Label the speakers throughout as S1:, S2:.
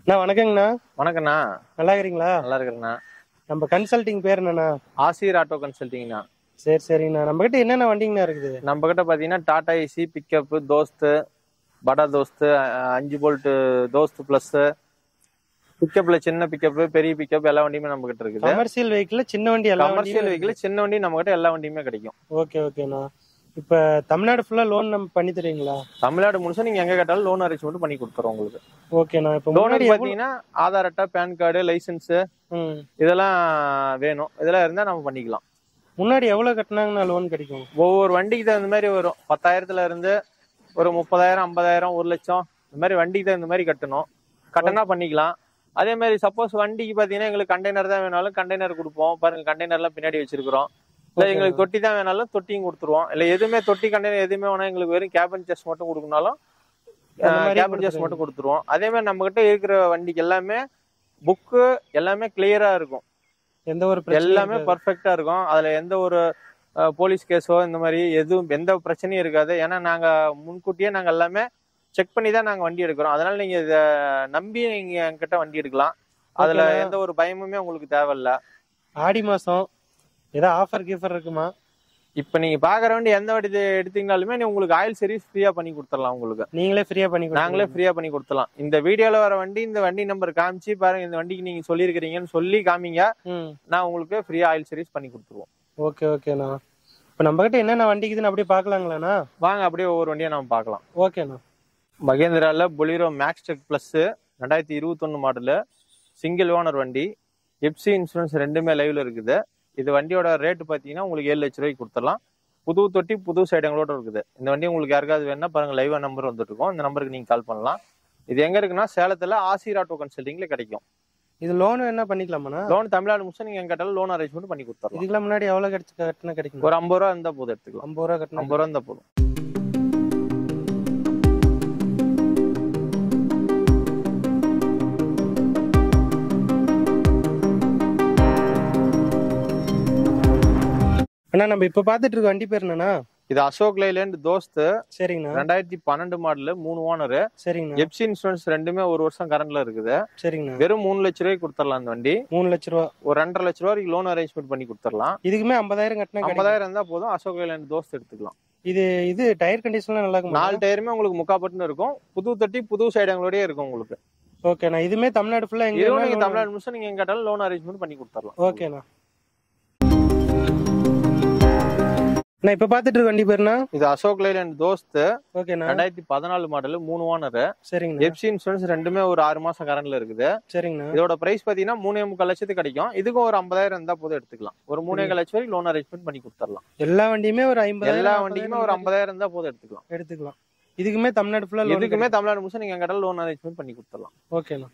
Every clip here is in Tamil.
S1: அண்ணா வணக்கங்கண்ணா
S2: வணக்கண்ணா
S1: நல்லா இருக்கிறீங்களா
S2: நல்லா இருக்கிறேண்ணா
S1: நம்ம கன்சல்டிங் பேர் என்னண்ணா
S2: ஆசிர் ஆட்டோ கன்சல்டிங்ண்ணா
S1: சரி சரிங்கண்ணா நம்ம கிட்ட என்னென்ன வண்டிங்கண்ணா இருக்குது
S2: நம்ம கிட்ட பாத்தீங்கன்னா டாடா ஏசி பிக்கப் தோஸ்து படா தோஸ்து அஹ், அஞ்சு போல்ட் தோஸ்து பிளஸ் பிக்கப்ல சின்ன பிக்கப் பெரிய பிக்கப் எல்லா வண்டியுமே நம்ம கிட்ட இருக்குது
S1: கமர்ஷியல் வெஹிக்கிள் சின்ன வண்டி எல்லா
S2: கமர்ஷியல் வெஹிக்கிள் சின்ன வண்டி நம்ம கிட்ட எல்லா வண்டியுமே கிடைக்கும்
S1: ஓகே ஓகேண்ணா இப்ப தமிழ்நாடு ஃபுல்லா லோன் நம்ம பண்ணி தருவீங்களா
S2: தமிழ்நாடு முழுசா நீங்க எங்க கேட்டாலும் லோன் அரேஞ்ச்மெண்ட் பண்ணி கொடுத்துறோம் உங்களுக்கு
S1: ஓகேண்ணா இப்ப
S2: லோனுக்கு
S1: முன்னாடி எவ்வளவு-
S2: பாத்தீங்கன்னா ஆதார் அட்டை பேன் கார்டு லைசன்ஸ்
S1: ம்.
S2: இதெல்லாம் வேணும் இதெல்லாம் இருந்தா நம்ம பண்ணிக்கலாம்
S1: முன்னாடி எவ்வளவு கட்டினாங்கண்ணா லோன் கிடைக்கும்
S2: ஒவ்வொரு வண்டிக்கு தகுந்த மாதிரி வரும் பத்தாயிரத்துல இருந்து ஒரு முப்பதாயிரம் ஐம்பதாயிரம் ஒரு லட்சம் இந்த மாதிரி வண்டிக்கு தகுந்த மாதிரி கட்டணும் கட்டணா பண்ணிக்கலாம் அதே மாதிரி சப்போஸ் வண்டிக்கு பாத்தீங்கன்னா எங்களுக்கு கண்டெய்னர் தான் வேணாலும் கண்டெய்னர் கொடுப்போம் பாருங்க கண்டெய்னர்லாம் பின்னாடி வச்சிருக்கிறோம் இல்ல
S1: Okay.
S2: எங்களுக்கு தொட்டி தான் வேணாலும் தொட்டியும் கொடுத்துருவோம் இல்ல எதுவுமே தொட்டி கண்டெய்னர் எதுவுமே வேணா எங்களுக்கு வெறும் கேபின் செஸ் மட்டும் கொடுக்கணும்னாலும்
S1: அந்த மாதிரி
S2: கேபின் செஸ் மட்டும் கொடுத்துருவோம் அதே மாதிரி நம்ம கிட்ட இருக்கிற வண்டிக்கு எல்லாமே புக்கு எல்லாமே கிளியரா இருக்கும்
S1: எந்த ஒரு பிரச்சனையும்
S2: எல்லாமே
S1: இருக்காது.
S2: பர்ஃபெக்டா இருக்கும் அதுல எந்த ஒரு அஹ், போலீஸ் கேஸோ இந்த மாதிரி எதுவும் எந்த பிரச்சனையும் இருக்காது ஏன்னா நாங்க முன்கூட்டியே நாங்க எல்லாமே செக் பண்ணி தான் நாங்க வண்டி எடுக்கிறோம் அதனால நீங்க இத நம்பி நீங்க என்கிட்ட வண்டி எடுக்கலாம் அதுல
S1: ஓகேண்ணா.
S2: எந்த ஒரு பயமுமே உங்களுக்கு தேவையில்ல
S1: ஆடி மாசம் ஏதோ ஆஃபர் கீஃபர் இருக்குமா
S2: இப்ப நீங்க பாக்குற வண்டி எந்த வண்டி இது எடுத்தீங்கனாலுமே நீ உங்களுக்கு ஆயில் சர்வீஸ் ஃப்ரீயா பண்ணி கொடுத்துடலாம் உங்களுக்கு
S1: நீங்களே ஃப்ரீயா பண்ணி
S2: நாங்களே
S1: கொடுங்களே
S2: ஃப்ரீயா பண்ணி கொடுத்துடலாம் இந்த வீடியோல வர வண்டி இந்த வண்டி நம்பர் காமிச்சு பாருங்க இந்த வண்டிக்கு நீங்க சொல்லியிருக்கிறீங்கன்னு சொல்லி காமிங்க
S1: ம்
S2: நான் உங்களுக்கு ஃப்ரீயா ஆயில் சர்வீஸ் பண்ணி கொடுத்துருவோம்
S1: ஓகே ஓகேண்ணா இப்ப நம்ம கிட்ட என்னென்ன வண்டிக்குதுன்னு அப்படியே பாக்கலாங்களாண்ணா
S2: வாங்க அப்படியே ஒவ்வொரு வண்டியா நம்ம பார்க்கலாம்
S1: ஓகேண்ணா
S2: மகேந்திரால பொலிரோ மேக்ஸ் டெக் பிளஸ் ரெண்டாயிரத்தி இருபத்தொன்னு மாடலு சிங்கிள் ஓனர் வண்டி எப்சி இன்சூரன்ஸ் ரெண்டுமே லைவ்ல இருக்குது இது வண்டியோட ரேட் பார்த்தீங்கன்னா உங்களுக்கு ஏழு லட்ச ரூபாய்க்கு கொடுத்துடலாம் புது தொட்டி புது சைடுங்களோட இருக்குது இந்த வண்டி உங்களுக்கு யாருக்காவது வேணா பாருங்க லைவா நம்பர் வந்துட்டு இருக்கோம் இந்த நம்பருக்கு நீங்க கால் பண்ணலாம் இது எங்க இருக்குன்னா சேலத்துல ஆசிர் ஆட்டோ கன்சல்டிங்ல கிடைக்கும்
S1: இது லோன் என்ன பண்ணிக்கலாமாண்ணா
S2: லோன் தமிழ்நாடு முழுசா நீங்க எங்க கேட்டாலும் லோன் அரேஞ்ச்மெண்ட் பண்ணி கொடுத்துடலாம்
S1: இதுக்கெல்லாம் முன்னாடி எவ்வளவு கிடைச்சு கட்டினா கிடைக்கும்
S2: ஒரு ஐம்பது ரூபா இருந்தா போதும் எடுத்துக்கலாம்
S1: ஐம்பது ரூபா கட்டினா
S2: ஐம்பது ரூபா இருந்தா போதும்
S1: அண்ணா நம்ம இப்ப பாத்துட்டு இருக்க வண்டி பேர் என்னண்ணா
S2: இது அசோக் லைலேண்ட் தோஸ்த்
S1: சரிங்கண்ணா
S2: ரெண்டாயிரத்தி பன்னெண்டு மாடலு மூணு ஓனர்
S1: சரிங்கண்ணா
S2: எப்சி இன்சூரன்ஸ் ரெண்டுமே ஒரு வருஷம் கரண்ட்ல இருக்குது
S1: சரிங்கண்ணா
S2: வெறும் மூணு லட்ச ரூபாய்க்கு கொடுத்துடலாம் அந்த வண்டி
S1: மூணு லட்ச ரூபா
S2: ஒரு ரெண்டரை லட்ச ரூபாய்க்கு லோன் அரேஞ்ச்மெண்ட் பண்ணி கொடுத்துடலாம்
S1: இதுக்குமே ஐம்பதாயிரம் கட்டினா கிடைக்கும்.
S2: ஐம்பதாயிரம் இருந்தா போதும் அசோக் லைலேண்ட் தோஸ்த் எடுத்துக்கலாம்
S1: இது இது டயர் கண்டிஷன்லாம் நல்லா இருக்குமா
S2: நாலு டயருமே உங்களுக்கு முக்கா பட்டுன்னு இருக்கும் புது தொட்டி புது சைடுங்களோடய இருக்கும் உங்களுக்கு
S1: ஓகேண்ணா இதுமே தமிழ்நாடு ஃபுல்லா எங்க
S2: இதுவும் நீங்க
S1: வேணாலும்
S2: தமிழ்நாடு முழுசும் நீங்க எங்க கேட்டாலும் லோன் அரேஞ்ச்மெண்ட் பண்ணி கொடுத்துடலாம்
S1: ஓகேண்ணா நான் இப்ப பாத்துட்டு இருக்க வண்டி பேருண்ணா
S2: இது அசோக் லைலேண்ட் தோஸ்த்
S1: ஓகேண்ணா
S2: ரெண்டாயிரத்தி பதினாலு மாடல் மூணு ஓனர்
S1: சரிங்கண்ணா
S2: எப்சி இன்சூரன்ஸ் ரெண்டுமே ஒரு ஆறு மாசம் கரண்ட்ல இருக்குது
S1: சரிங்கண்ணா
S2: இதோட பிரைஸ் பாத்தீங்கன்னா மூணே முக்கால் லட்சத்துக்கு கிடைக்கும் இதுக்கும் ஒரு ஐம்பதாயிரம் இருந்தா போதும் எடுத்துக்கலாம் ஒரு மூணே கால் லட்சம் வரைக்கும் லோன் அரேஞ்ச்மெண்ட் பண்ணி கொடுத்துடலாம்
S1: எல்லா வண்டியுமே ஒரு ஐம்பதாயிரம்
S2: எல்லா
S1: நாற்பதாயிரம்
S2: வண்டிக்குமே ஒரு ஐம்பதாயிரம் இருந்தா போதும் எடுத்துக்கலாம்
S1: எடுத்துக்கலாம் இதுக்குமே தமிழ்நாடு ஃபுல்லா லோன்
S2: எதுக்குமே தமிழ்நாடு முழுசும் நீங்க எங்க லோன் அரேஞ்ச்மெண்ட் பண்ணி கொடுத்துடலாம்
S1: ஓகேண்ணா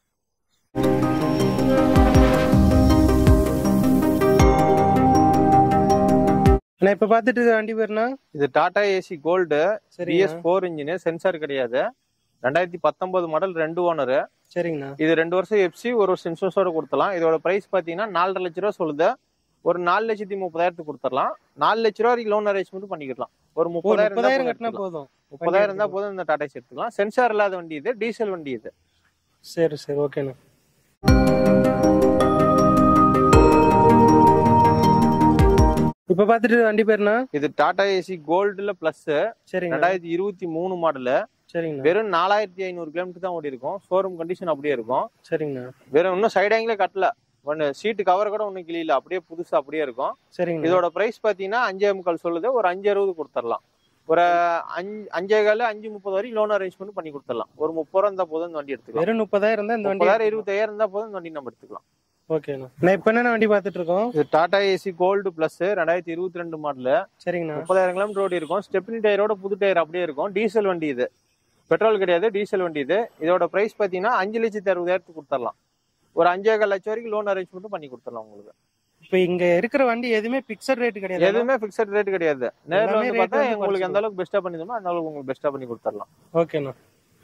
S1: நான் இப்ப பாத்துட்டு இருக்க வண்டி பேருண்ணா
S2: இது டாடா ஏசி கோல்டு
S1: சரிங்க
S2: பிஎஸ் ஃபோர் இன்ஜின் சென்சார் கிடையாது ரெண்டாயிரத்தி பத்தொன்பது மாடல் ரெண்டு ஓனர்
S1: சரிங்கண்ணா
S2: இது ரெண்டு வருஷம் எஃப்சி ஒரு வருஷம் இன்சூரன்ஸோட கொடுத்தலாம் இதோட பிரைஸ் பாத்தீங்கன்னா நாலரை லட்ச ரூபா சொல்லுது ஒரு நாலு லட்சத்தி முப்பதாயிரத்துக்கு கொடுத்துடலாம் நாலு லட்ச ரூபா வரைக்கும் லோன் அரேஞ்ச்மெண்ட் பண்ணிக்கலாம் ஒரு
S1: ஒரு
S2: முப்பதாயிரம்
S1: முப்பதாயிரம்
S2: இருந்தா
S1: கட்டினா
S2: போதும்
S1: போதும்
S2: முப்பதாயிரம் இருந்தா போதும் இந்த டாடா ஏசி எடுத்துக்கலாம் சென்சார் இல்லாத வண்டி இது டீசல் வண்டி இது
S1: சரி சரி ஓகேண்ணா இப்ப பாத்துட்டு இருக்க வண்டி பேருண்ணா
S2: இது டாடா ஏசி கோல்டுல பிளஸ்
S1: சரிங்கண்ணா
S2: ரெண்டாயிரத்தி இருபத்தி மூணு மாடலு
S1: சரிங்கண்ணா
S2: வெறும் நாலாயிரத்தி ஐநூறு கிலோமீட்டர் தான் ஓடி இருக்கும் ஷோரூம் கண்டிஷன் அப்படியே இருக்கும்
S1: சரிங்கண்ணா
S2: வெறும் இன்னும் சைடு ஆங்கிலே கட்டல ஒன்னு சீட்டு கவர் கூட ஒன்றும் கிளியில அப்படியே புதுசா அப்படியே இருக்கும்
S1: சரிங்கண்ணா
S2: இதோட பிரைஸ் பாத்தீங்கன்னா அஞ்சே முக்கால் சொல்லுது ஒரு அஞ்சு அறுபது கொடுத்துடலாம் ஒரு அஞ்சு அஞ்சே கால அஞ்சு முப்பது வரைக்கும் லோன் அரேஞ்ச்மெண்ட் பண்ணி கொடுத்துடலாம் ஒரு முப்பது ரூபா இருந்தா போதும் இந்த வண்டி எடுத்துக்கலாம்
S1: வெறும் முப்பதாயிரம் தான் இந்த வண்டி
S2: முப்பதாயிரம் இருபத்தாயிரம் இருந்தா போதும் இந்த வண்டி நம்ம எடுத்துக்கலாம்
S1: ஓகேண்ணா நான் இப்ப என்னென்ன வண்டி பாத்துட்டு இருக்கோம்
S2: இது டாடா ஏசி கோல்டு பிளஸ் ரெண்டாயிரத்தி இருபத்தி ரெண்டு மாடலு
S1: சரிங்கண்ணா
S2: முப்பதாயிரம் கிலோமீட்டர் ஓடி இருக்கும் ஸ்டெப்னி டயரோட புது டயர் அப்படியே இருக்கும் டீசல் வண்டி இது பெட்ரோல் கிடையாது டீசல் வண்டி இது இதோட பிரைஸ் பாத்தீங்கன்னா அஞ்சு லட்சத்தி அறுபதாயிரத்துக்கு கொடுத்துடலாம் ஒரு அஞ்சே கால் லட்சம் வரைக்கும் லோன் அரேஞ்ச்மெண்ட் பண்ணி கொடுத்துடலாம் உங்களுக்கு
S1: இப்ப இங்க இருக்கிற வண்டி எதுவுமே பிக்சட் ரேட் கிடையாது
S2: எதுவுமே பிக்சட் ரேட் கிடையாது நேர்ல
S1: எல்லாமே
S2: வந்து
S1: rate
S2: பார்த்தா
S1: வந்து
S2: உங்களுக்கு எந்த
S1: குறைச்சிக்கலாம்.
S2: அளவுக்கு பெஸ்டா பண்ணி தருமோ அந்த அளவுக்கு உங்களுக்கு பெஸ்டா பண்ணி கொடுத்துடலாம்
S1: ஓகேண்ணா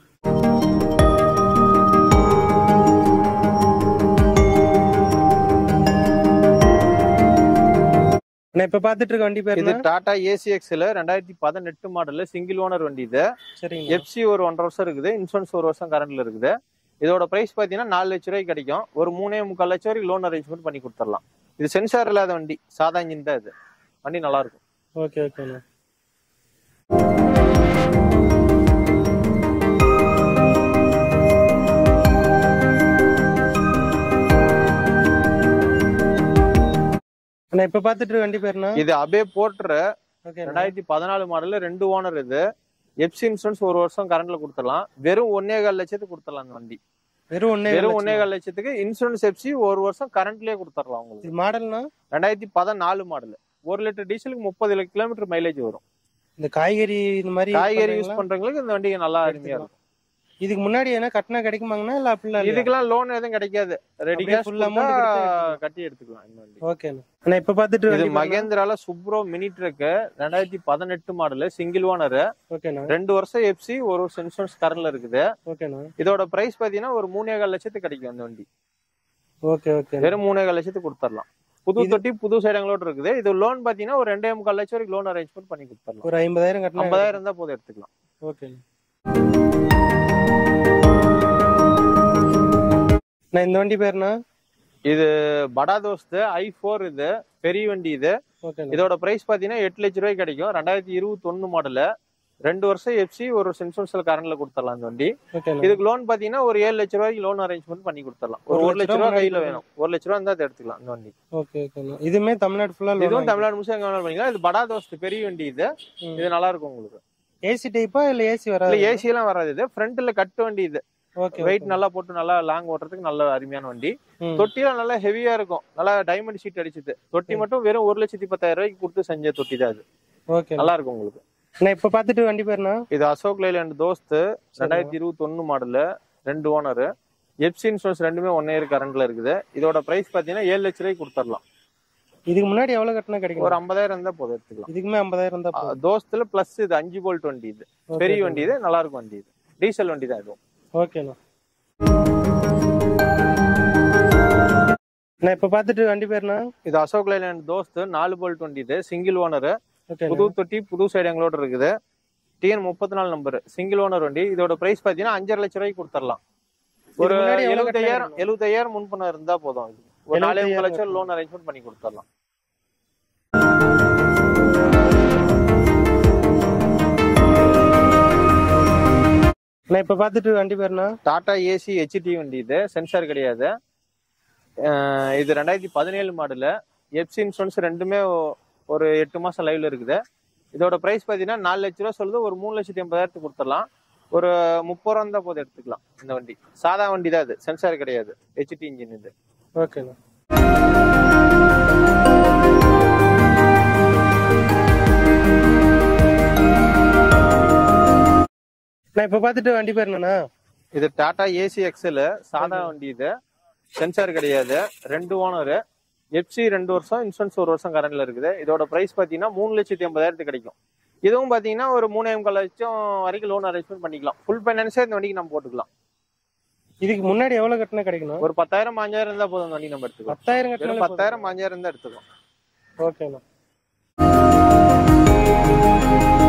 S1: நான் இப்ப பாத்துட்டு இருக்க வண்டி பேர்
S2: இது டாடா ஏசிஎக்ஸ்ல ரெண்டாயிரத்தி பதினெட்டு மாடல்ல சிங்கிள் ஓனர் வண்டி இது
S1: சரிங்க
S2: எஃப்சி ஒரு ஒன்றரை வருஷம் இருக்குது இன்சூரன்ஸ் ஒரு வருஷம் கரண்ட்ல இருக்குது இதோட பிரைஸ் பாத்தீங்கன்னா நாலு லட்ச ரூபாய்க்கு கிடைக்கும் ஒரு மூணே முக்கால் லட்சம் வரைக்கும் லோன் அரேஞ்ச்மெண்ட் பண்ணி கொடுத்துடலாம் இது சென்சார் இல்லாத வண்டி சாதா இன்ஜின் தான் இது வண்டி நல்லா இருக்கும்
S1: ஓகே ஓகேண்ணா அண்ணா இப்ப பாத்துட்டு இருக்க வண்டி பேருண்ணா
S2: இது அபே போட்டுற
S1: ஓகே
S2: ரெண்டாயிரத்தி பதினாலு மாடல்ல ரெண்டு ஓனர் இது எப்சி இன்சூரன்ஸ் ஒரு வருஷம் கரண்ட்ல கொடுத்துடலாம் வெறும் ஒன்னே கால் லட்சத்துக்கு கொடுத்துடலாம் அந்த வண்டி
S1: வெறும் ஒன்னே
S2: வெறும் ஒன்னே கால் லட்சத்துக்கு இன்சூரன்ஸ் எப்சி ஒரு வருஷம் கரண்ட்லயே கொடுத்துடலாம் உங்களுக்கு
S1: இது மாடல்னா
S2: ரெண்டாயிரத்தி பதினாலு மாடல் ஒரு லிட்டர் டீசலுக்கு முப்பது கிலோமீட்டர் மைலேஜ் வரும்
S1: இந்த காய்கறி இந்த மாதிரி
S2: காய்கறி
S1: பண்றீங்களா?
S2: யூஸ் பண்றவங்களுக்கு இந்த வண்டி நல்லா அருமையா இருக்கும்
S1: இதுக்கு முன்னாடி என்ன கட்டினா கிடைக்குமாங்கண்ணா இல்ல அப்படிலாம் இல்லையா?
S2: இதுக்கெல்லாம் லோன் எதுவும் கிடைக்காது ரெடி
S1: அப்படியே
S2: cash
S1: full
S2: full
S1: amount
S2: amount
S1: கொடுத்து எடுத்துக்கலாம்.
S2: கட்டி எடுத்துக்கலாம் இந்த வண்டி
S1: ஓகேண்ணா அண்ணா இப்ப பாத்துட்டு இருக்க
S2: இது
S1: வண்டி பேருண்ணா?
S2: மகேந்திரால சுப்ரோ மினி ட்ரக் ரெண்டாயிரத்தி பதினெட்டு மாடல் சிங்கிள் ஓனர்
S1: ஓகேண்ணா
S2: ரெண்டு வருஷம் எஃப்சி ஒரு வருஷம் இன்சூரன்ஸ் கரண்ட்ல இருக்குது
S1: ஓகேண்ணா
S2: இதோட பிரைஸ் பாத்தீங்கன்னா ஒரு மூணே கால் லட்சத்துக்கு கிடைக்கும் அந்த வண்டி
S1: ஓகே ஓகே
S2: வெறும் மூணே கால் லட்சத்துக்கு கொடுத்துடலாம் புது தொட்டி புது சைடங்களோட இருக்குது இது லோன் பாத்தீங்கன்னா ஒரு ரெண்டே முக்கால் லட்சம் வரைக்கும் லோன் அரேஞ்ச்மெண்ட் பண்ணி கொடுத்துடலாம்
S1: ஒரு ஐம்பதாயிரம் கட்டினா
S2: ஐம்பதாயிரம் இருந்தா போதும் எடுத்துக்கலாம்
S1: ஓகேண்ணா நான் இந்த வண்டி பேருண்ணா
S2: இது படா தோஸ்து ஐ ஃபோர் இது பெரிய வண்டி இது
S1: ஓகேண்ணா
S2: இதோட பிரைஸ் பாத்தீங்கன்னா எட்டு லட்ச ரூபாய்க்கு கிடைக்கும் ரெண்டாயிரத்தி இருபத்தி ஒன்னு மாடல் ரெண்டு வருஷம் எஃப்சி ஒரு வருஷம் இன்சூரன்ஸ்ல கரண்ட்ல கொடுத்துடலாம் இந்த வண்டி
S1: ஓகேண்ணா
S2: இதுக்கு லோன் பாத்தீங்கன்னா ஒரு ஏழு லட்ச ரூபாய்க்கு லோன் அரேஞ்ச்மெண்ட் பண்ணி கொடுத்துடலாம் ஒரு
S1: ஒரு
S2: ஒரு
S1: லட்ச
S2: லட்ச ரூபாய்
S1: ரூபா
S2: கையில
S1: முன்னாடி
S2: வேணும் ஒரு லட்ச ரூபா இருந்தா அதை எடுத்துக்கலாம் இந்த வண்டி
S1: ஓகே ஓகேண்ணா இதுவுமே தமிழ்நாடு ஃபுல்லா
S2: இதுவும் தமிழ்நாடு முழுசும் எங்க வேணாலும் பண்ணிக்கலாம் இது படா தோஸ்து பெரிய வண்டி இது
S1: ம்.
S2: இது நல்லா இருக்கும் உங்களுக்கு
S1: ஏசி டைப்பா இல்ல ஏசி
S2: இல்ல
S1: வராது
S2: ஏசி எல்லாம் வராது இது ஃப்ரண்ட்ல கட்டு வண்டி இது
S1: ஓகே
S2: வெயிட் நல்லா போட்டு நல்லா லாங் ஓட்டுறதுக்கு நல்ல அருமையான வண்டி
S1: ம்.
S2: தொட்டிலாம் நல்லா ஹெவியா இருக்கும் நல்லா டைமண்ட் ஷீட் அடிச்சது தொட்டி மட்டும் வெறும் ஒரு லட்சத்தி பத்தாயிரம் ரூபாய்க்கு கொடுத்து செஞ்ச தொட்டி தான் அது
S1: ஓகே
S2: நல்லா இருக்கும் உங்களுக்கு
S1: நான் இப்ப பாத்துட்டு வண்டி பேருண்ணா
S2: இது அசோக் லைலாண்ட் தோஸ்து ரெண்டாயிரத்தி இருபத்தி ஒன்னு மாடலு ரெண்டு ஓனர் எப்சி இன்சூரன்ஸ் ரெண்டுமே ஒன் இயர் கரண்ட்ல இருக்குது இதோட பிரைஸ் பாத்தீங்கன்னா ஏழு லட்ச ரூபாய்க்கு கொடுத்துடலாம்
S1: இதுக்கு முன்னாடி எவ்வளவு கட்டினா
S2: ஒரு
S1: கிடைக்கும்
S2: ஐம்பதாயிரம் இருந்தா போதும் எடுத்துக்கலாம்
S1: இதுக்குமே ஐம்பதாயிரம் தான்
S2: அஹ் தோஸ்துல பிளஸ் இது அஞ்சு போல்ட் வண்டி இது
S1: Okay,
S2: பெரிய வண்டி இது நல்லா இருக்கும் வண்டி இது டீசல் வண்டி தான் இதுவும்
S1: ஓகேண்ணா நான் இப்ப பாத்துட்டு வண்டி பேருண்ணா
S2: இது அசோக் லைலாண்ட் தோஸ்து நாலு போல்ட் வண்டி இது சிங்கிள் ஓனர்
S1: ஓகே
S2: புது தொட்டி புது சைடு எங்களோட இருக்குது டிஎன் முப்பத்தி நாலு நம்பர் சிங்கிள் ஓனர் வண்டி இதோட பிரைஸ் பாத்தீங்கன்னா அஞ்சரை லட்ச ரூபாய்க்கு கொடுத்துடலாம் ஒரு
S1: இதுக்கு முன்னாடி எவ்வளவு
S2: எழுபத்தையாயிரம்
S1: கட்டினா
S2: எழுபத்தையாயிரம் முன்பணம் இருந்தா போதும் இது. ஒரு நாலே முக்கால்
S1: 75,000
S2: லட்சம் லோன் அரேஞ்ச்மெண்ட் பண்ணி கொடுத்துடலாம்
S1: நான் இப்ப பாத்துட்டு வண்டி பேருண்ணா
S2: டாடா ஏசி ஹெச்டி வண்டி இது சென்சார் கிடையாது அஹ் இது ரெண்டாயிரத்தி பதினேழு மாடலு எப்சி இன்சூரன்ஸ் ரெண்டுமே ஒ- ஒரு எட்டு மாசம் லைவ்ல இருக்குது இதோட பிரைஸ் பார்த்தீங்கன்னா நாலு லட்ச ரூபா சொல்லுது ஒரு மூணு லட்சத்தி எண்பதாயிரத்துக்கு கொடுத்துடலாம் ஒரு முப்பது ரூபா இருந்தா போதும் எடுத்துக்கலாம் இந்த வண்டி சாதா வண்டி தான் இது சென்சார் கிடையாது ஹெச்டி இன்ஜின் இது
S1: ஓகேண்ணா நான் இப்ப பாத்துட்டு வண்டி பேருண்ணா
S2: இது டாடா ஏசி எக்ஸல் சாதா வண்டி இது சென்சார் கிடையாது ரெண்டு ஓனர் எஃப்சி ரெண்டு வருஷம் இன்சூரன்ஸ் ஒரு வருஷம் கரண்ட்ல இருக்குது இதோட பிரைஸ் பாத்தீங்கன்னா மூணு லட்சத்தி எண்பதாயிரத்துக்கு கிடைக்கும் இதுவும் பாத்தீங்கன்னா ஒரு மூணே முக்கால் லட்சம் வரைக்கும் லோன் அரேஞ்ச்மெண்ட் பண்ணிக்கலாம் ஃபுல் ஃபைனான்ஸே இந்த வண்டிக்கு நம்ம போட்டுக்கலாம்
S1: இதுக்கு முன்னாடி எவ்வளவு கட்டினா கிடைக்கணும்
S2: ஒரு பத்தாயிரம் பாஞ்சாயிரம் இருந்தா போதும் இந்த வண்டி நம்ம எடுத்துக்கலாம்
S1: பத்தாயிரம்
S2: வெறும்
S1: கட்டினா
S2: பத்தாயிரம் பாஞ்சாயிரம் இருந்தா எடுத்துக்கலாம்
S1: ஓகேண்ணா